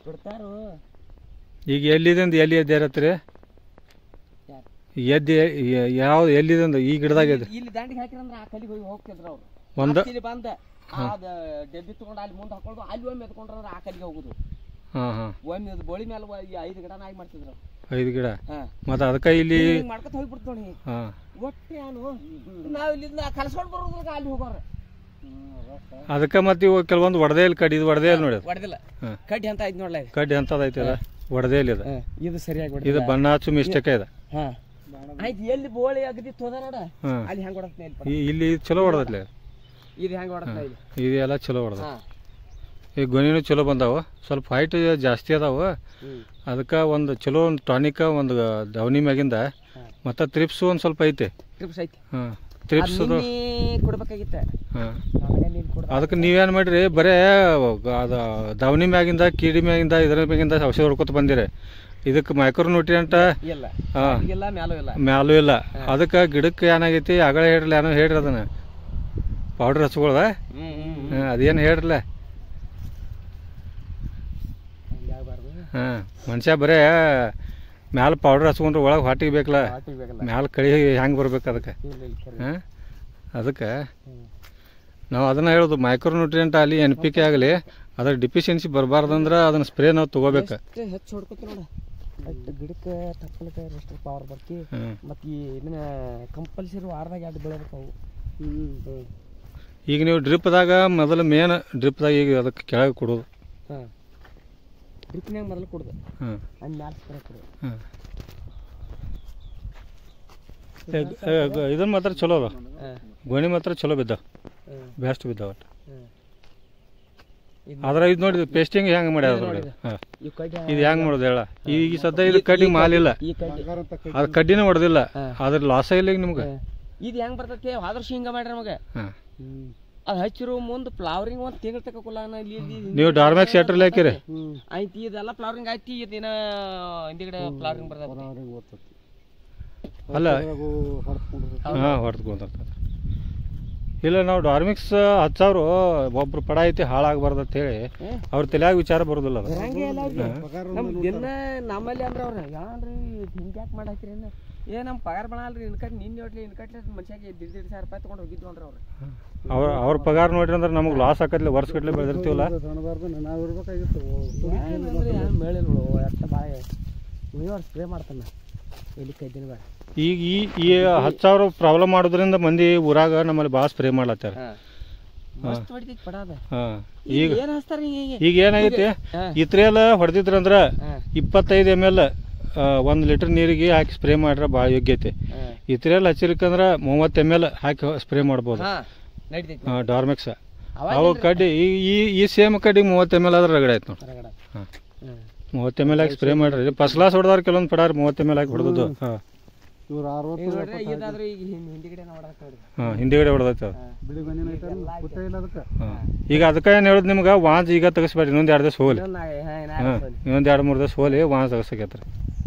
ಕೊಡ್ತಾರೋ ಈಗ ಎಲ್ಲಿದಿಂದ ಎಲ್ಲಿ ಎದ್ದೇರತ್ರಿ ಯಾರು? ಎದ್ದಿ ಯಾವ್ದು ಎಲ್ಲಿದಿಂದ ಈ ಗಿಡದಾಗ ಎದ್ದು ಇಲ್ಲಿ ದಂಡಿಗೆ ಹಾಕಿರಂದ್ರ ಆ ಕಲಿಗೆ ಹೋಗಿ ಹೋಗ್ತಿದ್ರ ಅವ್ರು ಒಂದು ಇಲ್ಲಿ ಬಂದ ಅದ ಡೆಬ್ಬಿ ತಗೊಂಡು ಅಲ್ಲಿ ಮುಂದೆ ಹಾಕೊಂಡು ಅಲ್ಲಿ ಒಮ್ಮೆ ಎತ್ಕೊಂಡ್ರ ಆ ಕಲಿಗೆ ಹೋಗುದು ಹಾಂ ಹಾಂ ಒಮ್ಮೆ ಅದು ಬೋಳಿ ಮೇಲೆ ಒ- ಈ ಐದು ಗಿಡನ ಆಗಿ ಮಾಡ್ತಿದ್ರು ಐದು ಗಿಡ ಹಾ ಮತ್ತು ಅದಕ್ಕೆ ಇಲ್ಲಿ ಹಿಂಗ್ ಮಾಡ್ಕೊತ ಹೋಗ್ಬಿಡ್ತು ನೋಡಿ ಹಾಂ ಒಟ್ಟೆ ಏನು ನಾವ್ ಇಲ್ಲಿಂದ ಕಲ್ಸ್ಕೊಂಡ್ ಬರೋದ್ರಾಗ ಅಲ್ಲಿ ಹೋಗೋರ ಅದಕ್ಕೆ ಮತ್ತೆ ಇವು ಕೆಲವೊಂದು ಒಡದೇ ಇಲ್ಲಿ ಕಡಿ ಇದು ಒಡದೇ ಇಲ್ಲ ನೋಡಿ ಅದು. ಹೊಡೆದಿಲ್ಲ ಹಾಂ ಕಡ್ಡಿ ಅಂತ ಆಯ್ತು ನೋಡ್ಲ ಇದು. ಕಡ್ಡಿ ಎಂಥದ್ದು ಅದ ಒಡದೇ ಇಲ್ಲ ಇದು ಹಾ, ಇದು ಸರಿಯಾಗಿ ಇದು ಹೊಡೆದಿಲ್ಲ ಬಣ್ಣ ಹಚ್ಚು ಮಿಸ್ಟೇಕ್ ಇದೆ ಹಾ ಆಯ್ತು ಎಲ್ಲಿ ಬೋಳಿ ಅಗದಿ ತೋದ ನೋಡ ಹಾಂ ಅಲ್ಲಿ ಹೆಂಗ್ ಹೊಡತ್ನ ಇಲ್ಲಿ ಈ ಇಲ್ಲಿ ಚಲೋ ಹೊಡೆದತ್ಲೆ ಇದು ಹೆಂಗ್ ಹೊಡತ್ನ ಇಲ್ಲಿ ಇದು ಎಲ್ಲ ಚಲೋ ಹೊಡೆದ ಹಾ ಈ ಗೊನಿನೂ ಚಲೋ ಬಂದಾವ ಸ್ವಲ್ಪ ಹೈಟ್ ಜಾಸ್ತಿ ಅದಾವ ಹ್ಮ್ ಅದಕ್ಕೆ ಒಂದು ಚಲೋ ಒಂದು ಟಾನಿಕ ಒಂದು ದವನಿ ಮ್ಯಾಗಿಂದ ಹಾ. ಮತ್ತು ತ್ರಿಪ್ಸು ಒಂದು ಸ್ವಲ್ಪ ಐತೆ ಟ್ರಿಪ್ಸ್ ಐತಿ ಹಾಂ ತ್ರಿಪ್ಸ್ ಅದ್ ಅದು ನಿನ್ನೆ ಕೊಡ್ಬೇಕಾಗಿತ್ತ ಹಾಂ ನನಗೆ ನೀನ್ ಕೊಡ ಅದಕ್ಕೆ ನೀವೇನು ಮಾಡಿರಿ ಬರೇ ಅದು ದವನಿ ಮ್ಯಾಗಿಂದ ಕೀಡಿ ಮ್ಯಾಗಿಂದ ಇದ್ರ ಮ್ಯಾಗಿಂದ ಔಷಧ ಹೊಡ್ಕೊತ ಬಂದಿರಿ ಇದಕ್ಕೆ ಮೈಕ್ರೋ ನ್ಯೂಟ್ರಿಯಂಟ ಇಲ್ಲ ಹಾಂ ಇಲ್ಲ ಮ್ಯಾಲೂ ಇಲ್ಲ ಮ್ಯಾಲೂ ಇಲ್ಲ ಅದಕ್ಕೆ ಗಿಡಕ್ಕೆ ಏನಾಗೈತಿ ಆಗಳ ಹೇಳ್ರಲ್ಲ ಏನೋ ಹೇಳ್ರಿ ಅದನ್ನ ಪೌಡ್ರ್ ಹಚ್ಕೊಳ್ದ ಹ್ಮ್ ಹ್ಮ್ ಹಾಂ ಅದೇನು ಹೇಳ್ರಲ್ಲ ಹಂಗಾಗಬಾರ್ದು ಹಾಂ ಮನುಷ್ಯ ಬರೇ ಮ್ಯಾಲ ಪೌಡ್ರ್ ಹಚ್ಕೊಂಡ್ರೆ ಒಳಗೆ ಹೊಟ್ಟಿಗೆ ಬೇಕಲ್ಲ ಪಾಟಿ ಬೇಕಲ್ಲ ಮ್ಯಾಲ ಕಳಿ ಹೆಂಗೆ ಬರ್ಬೇಕು ಅದಕ್ಕೆ ಇಲ್ಲ ಇಲ್ಲ ಕರೆ ಹಾಂ ಅದಕ್ಕೆ ಹ್ಮ್ ನಾವು ಅದನ್ನ ಹೇಳೋದು ಮೈಕ್ರೋ ನ್ಯೂಟ್ರಿಯೆಂಟ್ ಆಗಲಿ ಎನ್ ಪಿ ಕೆ ಆಗಲಿ ಅದ್ರ ಡಿಫಿಷಿಯನ್ಸಿ ಬರಬಾರ್ದಂದ್ರೆ ಅದನ್ನ ಸ್ಪ್ರೇ ನಾವು ತೊಗೋಬೇಕು ಎಷ್ಟು ಹೆಚ್ಚು ಹೊಡ್ಕೊತಿ ನೋಡ ಅಷ್ಟು ಗಿಡಕ್ಕೆ ತಪ್ಪಲಕ್ಕೆ ಎಷ್ಟು ಪವರ್ ಬರ್ತಿ ಹ್ಞೂ ಮತ್ತು ಈ ಇದನ್ನ ಕಂಪಲ್ಸರಿ ವಾರದಾಗ ಎರಡು ಬೆಳಿಬೇಕು ಅವು ಹ್ಞೂ ಈಗ ನೀವು ಡ್ರಿಪ್ದಾಗ ಮೊದಲು ಮೇನ್ ಡ್ರಿಪ್ದಾಗ ಈಗ ಅದಕ್ಕೆ ಕೆಳಗೆ ಕೊಡೋದು ಹಾಂ ಡ್ರಿಪ್ನ್ಯಾಗ ಮೊದಲು ಕೊಡ್ದು ಹಾಂ ಅಲ್ಲಿ ಮ್ಯಾಲೆ ಸ್ಪ್ರೇ ಕೊಡು ಹಾಂ ಇದನ್ನ ಮಾತ್ರ ಚಲೋ ಅದ ಹಾಂ ಗೋಣಿ ಮಾತ್ರ ಚಲೋ ಬಿದ್ದಾವ ಹಾಂ ಬೆಸ್ಟ್ ಬಿದ್ದಾವ ಒಟ್ಟು ಹಾಂ ಇದು ಆದ್ರೆ ಇದು ನೋಡಿ ಪೇಸ್ಟಿಂಗ್ ಹೆಂಗೆ ಮಾಡ್ಯಾರ ಇದು ನೋಡಿ ನೋಡಿ. ಹಾಂ ಈ ಕಡ್ಡಿ ಇದು ಹೆಂಗೆ ಮಾಡೋದು ಹೇಳ ಈಗ ಸದ್ಯ ಇದು ಕಡ್ಡಿ ಮಾಲಿಲ್ಲ ಈ ಕಡ್ಡಿ ಅದು ಕಡ್ಡಿನೇ ಹೊಡೆದಿಲ್ಲ ಹಾ. ಅದ್ರ ಲಾಸ ಇಲ್ಲ ಈಗ ನಿಮ್ಗೆ ಹಾಂ. ಇದು ಹೆಂಗ್ ಬರ್ತೈತಿ ಆದರ್ಶ ಹಿಂಗ ಮಾಡ್ರಿ ನಮಗೆ ಹಾಂ ಅದು ಹಚ್ಚಿರೋ ಮುಂದೆ ಫ್ಲವರಿಂಗ್ ಒಂದು ತಿಂಗಳು ತಗೋಲ್ಲ ಇಲ್ಲಿ ಇಲ್ಲಿ ನೀವು ಡಾರ್ಮ್ಯಾಕ್ಸ್ ಶೆಟ್ರಲ್ಲಿ ಹಾಕಿರಿ ಆಯ್ತು ಇದೆಲ್ಲ ಫ್ಲವರಿಂಗ್ ಆಯ್ತು ಇದೇನ ಹಿಂದಿಗಡೆ ಫ್ಲವರಿಂಗ್ ಬರ್ತೈತಿ ಅಲ್ಲ ಹಾಂ ಹೊಡೆದ್ಕೊಂಡಿರ್ತದೆ ಇಲ್ಲ ನಾವು ಡಾರ್ಮಿಕ್ಸ್ ಹಚ್ಚಾವ್ರು ಒಬ್ರು ಪಡ ಐತಿ ಹಾಳಾಗಬಾರ್ದು ಅಂತ ಹೇಳಿ ಅವ್ರ ತಲೆಯಾಗ ವಿಚಾರ ಬರೋದಿಲ್ಲ ಅದು ಹಂಗೆ ಎಲ್ಲ ಅವ್ರಿಗೆ ನಮ್ ದಿನ ನಮ್ಮಲ್ಲಿ ಅಂದ್ರೆ ಅವ್ರ ಯಾನ್ರಿ ಹಿಂಗ್ಯಾಕ್ ಮಾಡಾಕ್ರಿ ಏ ನಮ್ಮ ಪಗಾರ ಬಣ ಅಲ್ರಿ ಇನ್ಕಟ್ ನಿನ್ನೆ ಒಟ್ಲಿ ಇನ್ಕಟ್ಲೆ ಮನುಷ್ಯಾಗೆ ದಿಡ್ ದಿಡ್ ಸಾವಿರ ರೂಪಾಯಿ ತಗೊಂಡು ಹೋಗಿದ್ವು ಅಂದ್ರೆ ಅವ್ರು ಅವ್ರ ಅವ್ರ ಪಗಾರ ನೋಡ್ರಿ ಅಂದ್ರೆ ನಮಗೆ ಲಾಸ್ ಆಕತ್ಲಿ ವರ್ಷ ಗಟ್ಲೆ ಬೆಳೆದಿರ್ತೀವಲ್ಲ ಏನಂದ್ರೆ ಏನು ಮೇಳಿಲ್ಲ ನೋಡು ಎಷ್ಟ ಬಾಯ ಇವ್ರು ಸ್ಪ್ರೇ ಮಾಡ್ತಾನ ಎಲ್ಲಿ ಕೈದಿನ ಬೇಡ ಈಗ ಈ ಈ ಹತ್ತು ಸಾವಿರ ಪ್ರಾಬ್ಲಮ್ ಮಾಡೋದ್ರಿಂದ ಮಂದಿ ಊರಾಗ ನಮ್ಮಲ್ಲಿ ಭಾಳ ಸ್ಪ್ರೇ ಮಾಡ್ಲತ್ತಾರ ಮಸ್ತ್ ಹೊಡಿತೈತಿ ಪಡ ಅದ ಹಾಂ ಈಗ ಈಗ ಏನ್ ಹಚ್ತಾರ ಈಗ ಈಗ ಏನಾಗೈತಿ ಹಾ. ಇತ್ರೆಲ್ಲ ಹೊಡೆದಿದ್ರಂದ್ರ ಹಾ. ಇಪ್ಪತ್ತೈದು ಎಮ್ ಎಲ್ ಒಂದು ಲೀಟರ್ ನೀರಿಗೆ ಹಾಕಿ ಸ್ಪ್ರೇ ಮಾಡ್ರೆ ಭಾಳ ಯೋಗ್ಯ ಐತಿ ಹಾ. ಇತ್ರೆಲ್ಲ ಹಚ್ಚಿರ್ಕಂದ್ರೆ ಮೂವತ್ತು ಎಮ್ ಎಲ್ ಹಾಕಿ ಸ್ಪ್ರೇ ಮಾಡ್ಬೋದು ಹಾ ನಡಿತೈತಿ ಡಾರ್ಮೆಕ್ಸ್ ಅವಾಗ ಅವು ಕಡ್ಡಿ ಈ ಈ- ಈ ಸೇಮ್ ಕಡ್ಡಿ ಮೂವತ್ತು ಎಮ್ ಎಲ್ ಆದ್ರೆ ರಗಡೆ ಆಯ್ತು ನೋಡಿ ಹೊರಗಡೆ ಹಾಂ ಹ್ಮ್ ಮೂವತ್ತು ಎಮ್ ಎಲ್ ಹಾಕಿ ಸ್ಪ್ರೇ ಮಾಡ್ರಿ ಫಸ್ಟ್ ಕ್ಲಾಸ್ ಹೊಡೆದವ್ರು ಕೆಲವೊಂದು ಪಡಾರ ಮೂವತ್ತು ಎಮ್ ಎಲ್ ಹಾಕಿ ಹೊಡೆದದ್ದು ಹಾಂ ಈಗ ನೋಡ್ರಿ ಇದಾದ್ರೂ ಈಗ ಹಿಂದ್- ಹಿಂದಿಗಡೆ ನೋಡಕ್ ನೋಡ್ರಿ ಹಾಂ ಹಿಂದಿಗಡೆ ಹೊಡೆದೈತೆ ಅದು ಹಾ. ಹಾಂ ಈಗ ಅದಕ್ಕೆ ಏನು ಹೇಳೋದು ನಿಮ್ಗೆ ವಾಂಜ್ ಈಗ ತೆಗಿಸ್ಬೇಡಿ ಇನ್ನೊಂದು ಎರಡು ದಿವಸ ಹೋಲಿ ಇನ್ನೊಂದ್ ನಾ- ಹಾ, ಇನ್ನ ಹಾಂ ಯಾರ್ ಬಂದ್ರಿ? ಇನ್ನೊಂದು ಎರಡು ಮೂರು ದಿವಸ ಹೋಲಿ ವಾಂಜ್ ತೆಗಿಸಕೈತ್ರಿ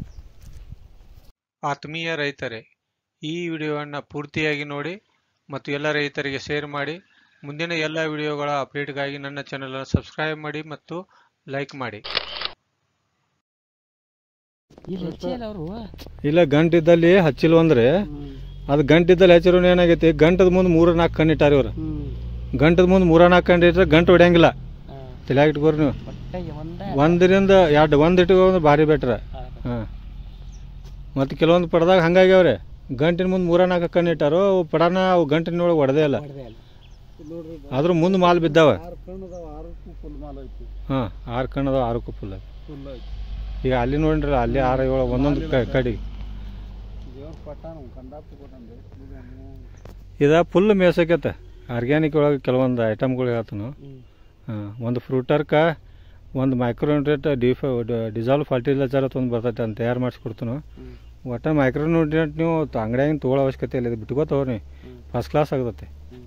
ಆತ್ಮೀಯ ರೈತರೇ ಈ ವಿಡಿಯೋವನ್ನು ಪೂರ್ತಿಯಾಗಿ ನೋಡಿ ಮತ್ತು ಎಲ್ಲ ರೈತರಿಗೆ ಶೇರ್ ಮಾಡಿ ಮುಂದಿನ ಎಲ್ಲ ವಿಡಿಯೋಗಳ ಅಪ್ಡೇಟ್ಗಾಗಿ ನನ್ನ ಚಾನಲನ್ನು ಸಬ್ಸ್ಕ್ರೈಬ್ ಮಾಡಿ ಮತ್ತು ಲೈಕ್ ಮಾಡಿ ಇಲ್ಲಿ ಹಚ್ಚಿಯಲ್ಲ ಅವ್ರು ಇಲ್ಲ ಗಂಟಿದ್ದಲ್ಲಿ ಹಚ್ಚಿಲ್ವಂದ್ರೆ ಅದು ಗಂಟಿದ್ದಲ್ಲಿ ಹಚ್ಚಿರೋ ಏನಾಗೈತಿ ಗಂಟದ ಮುಂದೆ ಮೂರು ನಾಲ್ಕು ಕಣ್ಣು ಇಟ್ಟಾರ ಇವ್ರು ಗಂಟದ ಮುಂದೆ ಮೂರ ನಾಲ್ಕು ಕಣ್ಣು ಇಟ್ಟರೆ ಗಂಟು ಹೊಡ್ಯಂಗಿಲ್ಲ ತಲೆಯಾಗ ಇಟ್ಕೋರಿ ನೀವು ಒಟ್ಟಾಗಿ ಒಂದ ಒಂದರಿಂದ ಎರಡು ಒಂದು ಇಟ್ಕೊಂಡ್ರೆ ಭಾರಿ ಬೆಟ್ರ ಹಾಂ ಮತ್ತು ಕೆಲವೊಂದು ಪಡ್ದಾಗ ಹಂಗಾಗ್ಯಾವ್ರೆ ಗಂಟಿನ ಮುಂದೆ ಮೂರ ನಾಲ್ಕು ಕಣ್ಣು ಇಟ್ಟಾರು ಅವು ಪಡನ ಅವು ಗಂಟಿನೊಳಗೆ ಹೊಡೆದೇ ಇಲ್ಲ ಹೊಡ್ದೆ ಅಲ್ಲ. ಆದ್ರೂ ಮುಂದೆ ಮಾಲ್ ಬಿದ್ದಾವ ಆರು ಕಣ್ಣದಾವ ಆರಕ್ಕೂ ಫುಲ್ ಮಾಲ್ ಐತಿ ಹಾಂ ಆರು ಕಣ್ಣು ಅದಾವ ಆರಕ್ಕೂ ಫುಲ್ ಫುಲ್ ಐತಿ ಈಗ ಅಲ್ಲಿ ನೋಡ್ರಿ ಅಲ್ಲಿ ಆರು ಏಳು ಒಂದೊಂದು ಕ- ಕಡಿ ದೇವ್ರ ಪಟ್ಟಾನ ಕಂಡಾಪ ಕೊಟ್ಟಂದೆ ಇದ ಫುಲ್ ಮೇಸಕೈತೆ ಆರ್ಗ್ಯಾನಿಕ್ ಒಳಗೆ ಕೆಲವೊಂದು ಐಟಮ್ಗಳು ಹೇಳ್ತಾನು ಹ್ಮ್. ಹಾಂ ಒಂದು ಫ್ರೂಟರ್ಕ ಒಂದು ಮೈಕ್ರೋನ್ಯೂಟ್ರಿಯೆಂಟ್ ಡಿಫ ಡಿಸಾಲ್ವ್ ಫರ್ಟಿಲೈಸರ್ ಅಂತ ಒಂದು ಬರ್ತೈತೆ ಅಂತ ತಯಾರು ಮಾಡಿಸ್ಕೊಡ್ತಾನು ಹ್ಮ್. ಒಟ್ಟು ಮೈಕ್ರೋನ್ಯೂಟ್ರಿಯೆಂಟ್ ನೀವು ಅಂಗಡಿಯಾಗಿನ ತೊಗೊಳ್ಳೋ ಅವಶ್ಯಕತೆ ಇಲ್ಲ ಇದು ಬಿಟ್ಕೋತವ್ರಿ ಹ್ಮ್. ಫಸ್ಟ್ ಕ್ಲಾಸ್ ಆಗ್ತೈತೆ ಹ್ಮ್.